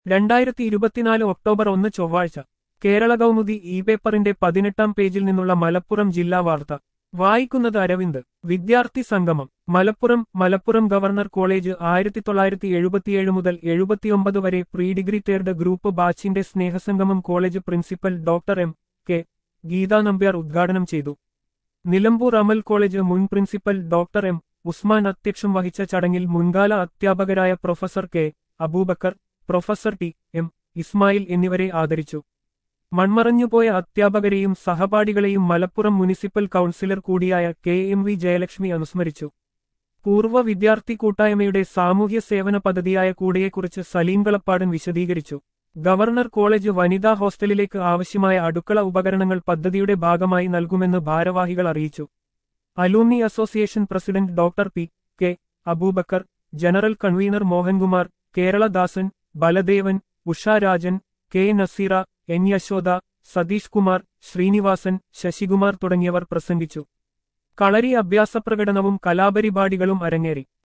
രണ്ടായിരത്തി ഇരുപത്തിനാല് ഒക്ടോബർ ഒന്ന് ചൊവ്വാഴ്ച കേരള കൗമുദി ഇ പേപ്പറിന്റെ പതിനെട്ടാം പേജിൽ നിന്നുള്ള മലപ്പുറം ജില്ലാ വാർത്ത വായിക്കുന്നത് അരവിന്ദ് വിദ്യാർത്ഥി സംഗമം മലപ്പുറം മലപ്പുറം ഗവർണർ കോളേജ് ആയിരത്തി തൊള്ളായിരത്തി എഴുപത്തിയേഴ് മുതൽ എഴുപത്തിയൊമ്പത് വരെ പ്രീ ഡിഗ്രി തേർഡ് ഗ്രൂപ്പ് ബാച്ചിന്റെ സ്നേഹസംഗമം college principal doctor M K Geetha Nambiar ഉദ്ഘാടനം ചെയ്തു നിലമ്പൂർ അമൽ കോളേജ് മുൻ പ്രിൻസിപ്പൽ ഡോക്ടർ എം ഉസ്മാൻ അധ്യക്ഷം വഹിച്ച ചടങ്ങിൽ മുൻകാല അധ്യാപകരായ professor K Aboobacker professor T M Ismail എന്നിവരെ ആദരിച്ചു മൺമറഞ്ഞുപോയ അധ്യാപകരെയും സഹപാഠികളെയും മലപ്പുറം മുനിസിപ്പൽ കൗൺസിലർ കൂടിയായ കെ എം വി ജയലക്ഷ്മി അനുസ്മരിച്ചു പൂർവ്വ വിദ്യാർത്ഥി കൂട്ടായ്മയുടെ സാമൂഹ്യ സേവന പദ്ധതിയായ കൂടെയെക്കുറിച്ച് സലീം കളപ്പാടൻ വിശദീകരിച്ചു ഗവർണർ കോളേജ് വനിതാ ഹോസ്റ്റലിലേക്ക് ആവശ്യമായ അടുക്കള ഉപകരണങ്ങൾ പദ്ധതിയുടെ ഭാഗമായി നൽകുമെന്ന് ഭാരവാഹികൾ അറിയിച്ചു alumni association president doctor P K Aboobacker general convener Mohankumar Keraladasan Baladevan Usharajan K Naseera N Yashoda Satheesh Kumar Sreenivasan Sasikumar തുടങ്ങിയവർ പ്രസംഗിച്ചു കളരി അഭ്യാസപ്രകടനവും കലാപരിപാടികളും അരങ്ങേറി